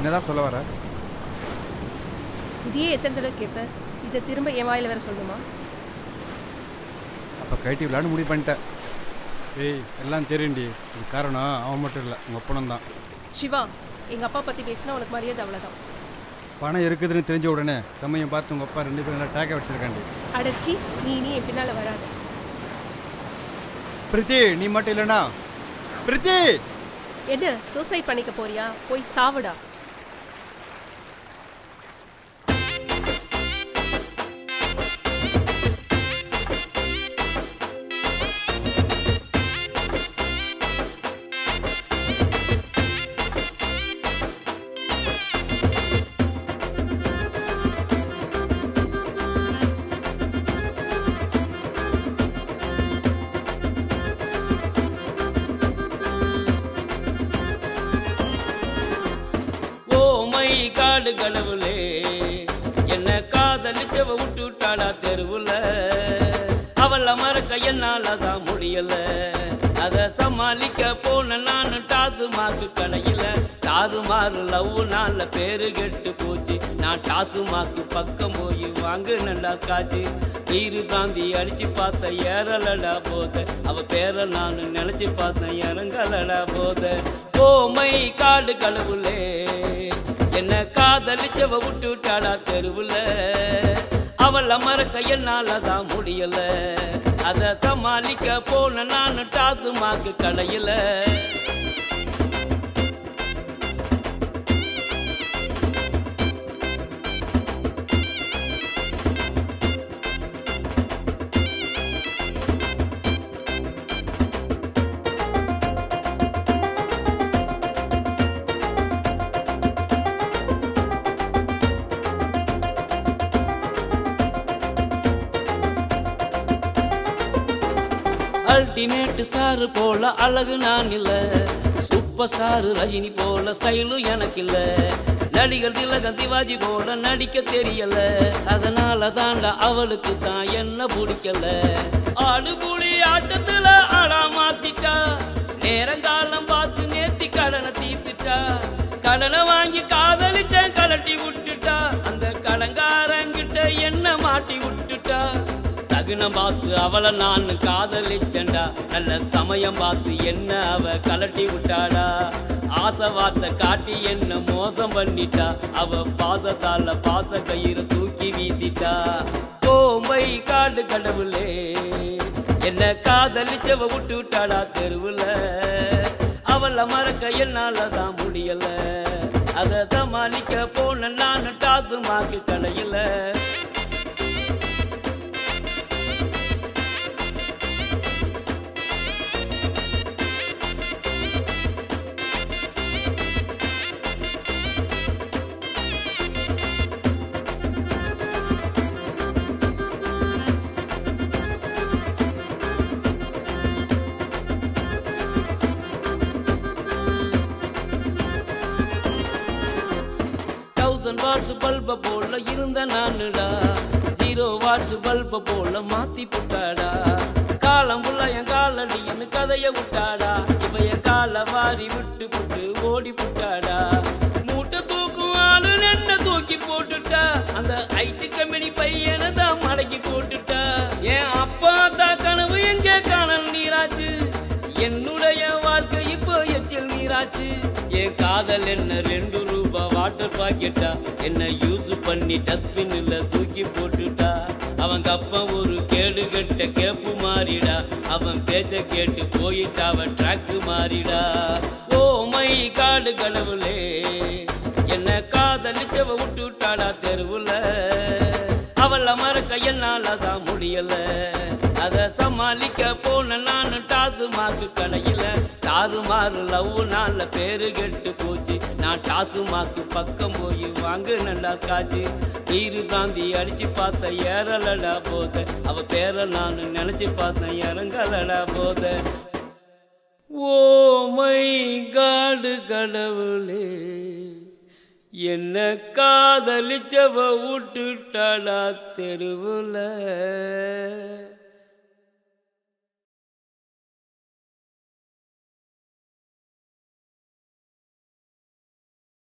என்னதான் சொல்ல வர இதையே எத்தனை தடவை கேட்ப இதை திரும்ப என் வாயில வேற சொல்லணுமா அப்போ கைட்டி விளையாட முடிவு பண்ணிட்டேன் ஏய் எல்லாம் தெரியும்டி இது காரணம் அவன் மட்டும் இல்லை உங்கள் அப்பனும் தான் சிவா எங்க அப்பா பத்தி பேசினா உனக்கு மரியாதை அவ்வளவுதான் பணம் இருக்குதுன்னு தெரிஞ்ச உடனே சமயம் பார்த்து உங்கள் அப்பா ரெண்டு பேரும் நல்லா டேக்க வச்சிருக்காண்டி அடைச்சி நீ நீ என் பின்னால வராத பிரித்தி நீ மட்டும் இல்லைனா பிரித்தி என்ன சூசைட் பண்ணிக்க போறியா போய் சாவுடா ஓ மை காடு கடவுளே என்ன காதலிச்சவ விட்டுட்டாளா தெருவுல அவள மறக்க என்னால தான் முடியல அத சமாளிக்க போன நான் டாசு மாக்கு கடையில தாறுமாறு லவ் நாள பேரு கெட்டு போச்சு நான் டாசு மாக்கு பக்கம் போய் வாங்கினண்டா காச்சு வீரு பிராந்தி அடிச்சு பார்த்த ஏறலடா போத அவ பேர நான் நினைச்சு பார்த்தேன் இறங்கலடா போத ஓ மை காடு கடவுளே என்ன காதலிச்சவ விட்டுட்டாடா தெருவுல அவள மறக்க என்னால தான் முடியல அத சமாளிக்க போன நான் டாசு மாக்கு கடையில அல்டிமேட் சாரு போல அழகு நான் இல்ல சூப்பர் சாரு ரஜினி போல ஸ்டைலும் எனக்கு இல்ல நடிகர் திலக சிவாஜி போல நடிக்க தெரியல அதனால தாண்டா அவளுக்கு தான் என்ன பிடிக்கல ஆடு புலி ஆட்டத்துல ஆடா மாத்திட்டா நேரங்காலம் பார்த்து நேத்தி கடனை தீர்த்துட்டா கடனை வாங்கி காதலிச்ச கலட்டி விட்டுட்டா அந்த கடங்காரங்கிட்ட என்ன மாட்டி விட்டுட்டா சகுனம் பார்த்து அவளை நான் காதலிச்சண்டா நல்ல சமயம் பார்த்து என்ன அவ கலட்டி விட்டாடா ஆசை வார்த்தை காட்டி என்ன மோசம் பண்ணிட்டா அவ பாசத்தால பாச கயிறு தூக்கி வீசிட்டா ஓ மை காடு கடவுளே என்ன காதலிச்சவ விட்டு விட்டாடா தெருவுல அவளை மறக்க என்னால தான் முடியல அத சமாளிக்க போன நான் டாசு மாக்கு கடையில தௌசண்ட் வாட்ஸ் பல்ப போல இருந்த நானுடா ஜீரோ வாட்ஸ் பல்ப போல மாத்தி புட்டாடா காலம் புள்ள என் காலடின்னு கதைய விட்டாடா இப்ப என் கால வாரி விட்டு புட்டு ஓடி புட்டாடா மூட்டை தூக்கும் ஆளு நெண்ண தூக்கி போட்டுட்டா அந்த ஐடி கம்பெனி பையனை தான் மடக்கி போட்டுட்டா என் அப்பா தான் கனவு எங்கே காணல் நீராச்சு என்னுடைய வாழ்க்கை இப்போ எச்சில் நீராச்சு என் காதல் என்ன ரெண்டு ரூபா வாட்டர் பாக்கெட்டா என்ன யூஸ் பண்ணி டஸ்ட்பின்ல தூக்கி போட்டுட்டா அவங்க அப்பா ஒரு கேடு கட்ட கேப்பு மாறிடா அவன் பேச்ச கேட்டு போயிட்டா அவன் ட்ராக்கு மாறிடா ஓ மை காடு கடவுளே என்ன காதலிச்சவ விட்டுட்டாடா தெருவுல அவள மறக்க என்னால தான் முடியல அத சமாளிக்க போன நான் டாசு மாக்கு கடையில தாறுமாறு லவ் நாள பேரு கெட்டு போச்சு நான் டாசு மாக்கு பக்கம் போய் வாங்கினண்டா காச்சு வீரு பிராந்தி அடிச்சு பார்த்த ஏறலடா போத அவ பேர நான் நினைச்சு பார்த்தேன் இறங்கலடா போத ஓ மை காடு கடவுளே என்ன காதலிச்சவ விட்டுட்டாளா தெருவுல